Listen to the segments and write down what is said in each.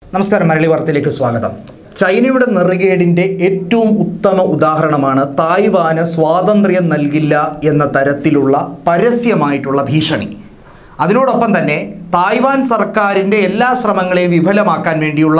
നമസ്കാരം മരളി വാർത്തയിലേക്ക് സ്വാഗതം ചൈനയുടെ നെറുകേടിൻ്റെ ഏറ്റവും ഉത്തമ ഉദാഹരണമാണ് തായ്വാന് സ്വാതന്ത്ര്യം നൽകില്ല എന്ന തരത്തിലുള്ള പരസ്യമായിട്ടുള്ള ഭീഷണി അതിനോടൊപ്പം തന്നെ തായ്വാൻ സർക്കാരിൻ്റെ എല്ലാ ശ്രമങ്ങളെയും വിഫലമാക്കാൻ വേണ്ടിയുള്ള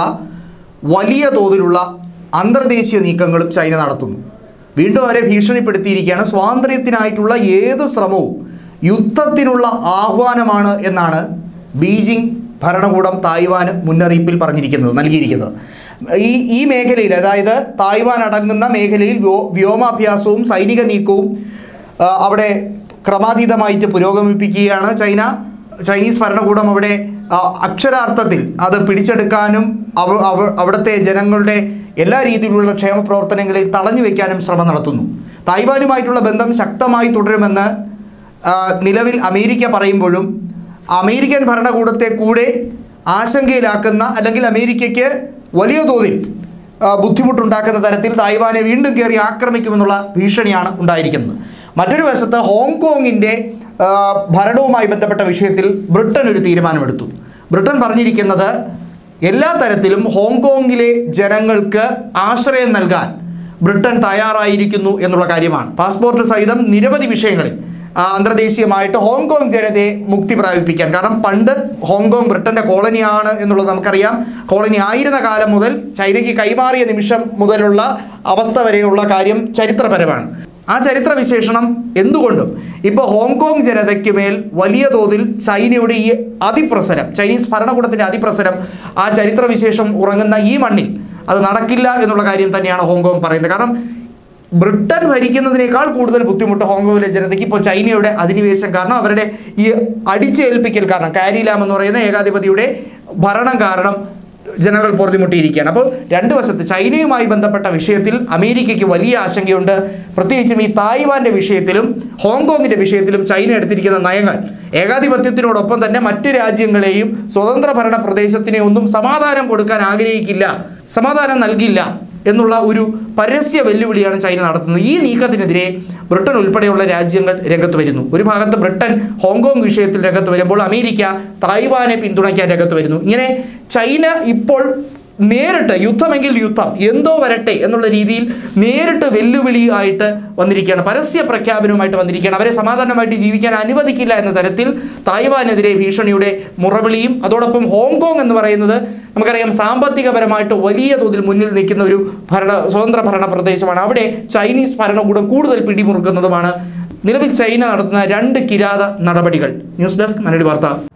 വലിയ തോതിലുള്ള അന്തർദേശീയ നീക്കങ്ങളും ചൈന നടത്തുന്നു വീണ്ടും അവരെ ഭീഷണിപ്പെടുത്തിയിരിക്കുകയാണ് സ്വാതന്ത്ര്യത്തിനായിട്ടുള്ള ഏത് ശ്രമവും യുദ്ധത്തിനുള്ള ആഹ്വാനമാണ് എന്നാണ് ബീജിംഗ് ഭരണകൂടം തായ്വാന് മുന്നറിയിപ്പിൽ പറഞ്ഞിരിക്കുന്നത് നൽകിയിരിക്കുന്നത് ഈ ഈ മേഖലയിൽ അതായത് തായ്വാൻ അടങ്ങുന്ന മേഖലയിൽ വ്യോ വ്യോമാഭ്യാസവും സൈനിക നീക്കവും ആ, അവിടെ ക്രമാതീതമായിട്ട് പുരോഗമിപ്പിക്കുകയാണ് ചൈന ചൈനീസ് ഭരണകൂടം അവിടെ ആ, അക്ഷരാർത്ഥത്തിൽ അത് പിടിച്ചെടുക്കാനും അവ അവ- അവിടുത്തെ ജനങ്ങളുടെ എല്ലാ രീതിയിലുള്ള ക്ഷേമ പ്രവർത്തനങ്ങളിൽ തടഞ്ഞു വയ്ക്കാനും ശ്രമം നടത്തുന്നു തായ്വാനുമായിട്ടുള്ള ബന്ധം ശക്തമായി തുടരുമെന്ന് ആ, നിലവിൽ അമേരിക്ക പറയുമ്പോഴും അമേരിക്കൻ ഭരണകൂടത്തെ കൂടെ ആശങ്കയിലാക്കുന്ന അല്ലെങ്കിൽ അമേരിക്കയ്ക്ക് വലിയ തോതിൽ ആ, ബുദ്ധിമുട്ടുണ്ടാക്കുന്ന തരത്തിൽ തായ്വാനെ വീണ്ടും കയറി ആക്രമിക്കുമെന്നുള്ള ഭീഷണിയാണ് ഉണ്ടായിരിക്കുന്നത് മറ്റൊരു വശത്ത് ഹോങ്കോങ്ങിൻ്റെ ആ, ഭരണവുമായി ബന്ധപ്പെട്ട വിഷയത്തിൽ ബ്രിട്ടൻ ഒരു തീരുമാനമെടുത്തു ബ്രിട്ടൻ പറഞ്ഞിരിക്കുന്നത് എല്ലാ തരത്തിലും ഹോങ്കോങ്ങിലെ ജനങ്ങൾക്ക് ആശ്രയം നൽകാൻ ബ്രിട്ടൻ തയ്യാറായിരിക്കുന്നു എന്നുള്ള കാര്യമാണ് പാസ്പോർട്ട് സഹിതം നിരവധി വിഷയങ്ങളിൽ ആ, അന്തർദേശീയമായിട്ട് ഹോങ്കോങ് ജനതയെ മുക്തി പ്രാപിപ്പിക്കാൻ കാരണം പണ്ട് ഹോങ്കോങ് ബ്രിട്ടൻ്റെ കോളനിയാണ് എന്നുള്ളത് നമുക്കറിയാം കോളനി ആയിരുന്ന കാലം മുതൽ ചൈനയ്ക്ക് കൈമാറിയ നിമിഷം മുതലുള്ള അവസ്ഥ വരെയുള്ള കാര്യം ചരിത്രപരമാണ് ആ ചരിത്ര വിശേഷണം എന്തുകൊണ്ടും ഇപ്പോൾ ഹോങ്കോങ് ജനതയ്ക്ക് മേൽ വലിയ തോതിൽ ചൈനയുടെ ഈ അതിപ്രസരം ചൈനീസ് ഭരണകൂടത്തിൻ്റെ അതിപ്രസരം ആ ചരിത്രവിശേഷം ഉറങ്ങുന്ന ഈ മണ്ണിൽ അത് നടക്കില്ല എന്നുള്ള കാര്യം തന്നെയാണ് ഹോങ്കോങ് പറയുന്നത് കാരണം ബ്രിട്ടൻ ഭരിക്കുന്നതിനേക്കാൾ കൂടുതൽ ബുദ്ധിമുട്ട് ഹോങ്കോങ്ങിലെ ജനതയ്ക്ക് ഇപ്പോൾ ചൈനയുടെ അധിനിവേശം കാരണം അവരുടെ ഈ അടിച്ചേൽപ്പിക്കൽ കാരണം കാരിലാം എന്ന് പറയുന്ന ഏകാധിപതിയുടെ ഭരണം കാരണം ജനങ്ങൾ പൊറുതിമുട്ടിയിരിക്കുകയാണ് അപ്പോൾ രണ്ട് വശത്ത് ചൈനയുമായി ബന്ധപ്പെട്ട വിഷയത്തിൽ അമേരിക്കയ്ക്ക് വലിയ ആശങ്കയുണ്ട് പ്രത്യേകിച്ചും ഈ തായ്വാന്റെ വിഷയത്തിലും ഹോങ്കോങ്ങിന്റെ വിഷയത്തിലും ചൈന എടുത്തിരിക്കുന്ന നയങ്ങൾ ഏകാധിപത്യത്തിനോടൊപ്പം തന്നെ മറ്റ് രാജ്യങ്ങളെയും സ്വതന്ത്ര ഭരണ പ്രദേശത്തിനെ ഒന്നും സമാധാനം കൊടുക്കാൻ ആഗ്രഹിക്കില്ല സമാധാനം നൽകില്ല എന്നുള്ള ഒരു പരസ്യ വെല്ലുവിളിയാണ് ചൈന നടത്തുന്നത് ഈ നീക്കത്തിനെതിരെ ബ്രിട്ടൻ ഉൾപ്പെടെയുള്ള രാജ്യങ്ങൾ രംഗത്ത് വരുന്നു ഒരു ഭാഗത്ത് ബ്രിട്ടൻ ഹോങ്കോങ് വിഷയത്തിൽ രംഗത്ത് വരുമ്പോൾ അമേരിക്ക തായ്വാനെ പിന്തുണയ്ക്കാൻ രംഗത്ത് വരുന്നു ഇങ്ങനെ ചൈന ഇപ്പോൾ നേരിട്ട് യുദ്ധമെങ്കിൽ യുദ്ധം എന്തോ വരട്ടെ എന്നുള്ള രീതിയിൽ നേരിട്ട് വെല്ലുവിളിയായിട്ട് വന്നിരിക്കുകയാണ് പരസ്യ പ്രഖ്യാപനവുമായിട്ട് വന്നിരിക്കുകയാണ് അവരെ സമാധാനമായിട്ട് ജീവിക്കാൻ അനുവദിക്കില്ല എന്ന തരത്തിൽ തായ്വാനെതിരെ ഭീഷണിയുടെ മുറവിളിയും അതോടൊപ്പം ഹോങ്കോങ് എന്ന് പറയുന്നത് നമുക്കറിയാം സാമ്പത്തികപരമായിട്ട് വലിയ തോതിൽ മുന്നിൽ നിൽക്കുന്ന ഒരു ഭരണ സ്വതന്ത്ര ഭരണ പ്രദേശമാണ് അവിടെ ചൈനീസ് ഭരണകൂടം കൂടുതൽ പിടിമുറുക്കുന്നതുമാണ് നിലവിൽ ചൈന നടത്തുന്ന രണ്ട് കിരാത നടപടികൾ ന്യൂസ് ഡെസ്ക് മലയാളി വാർത്ത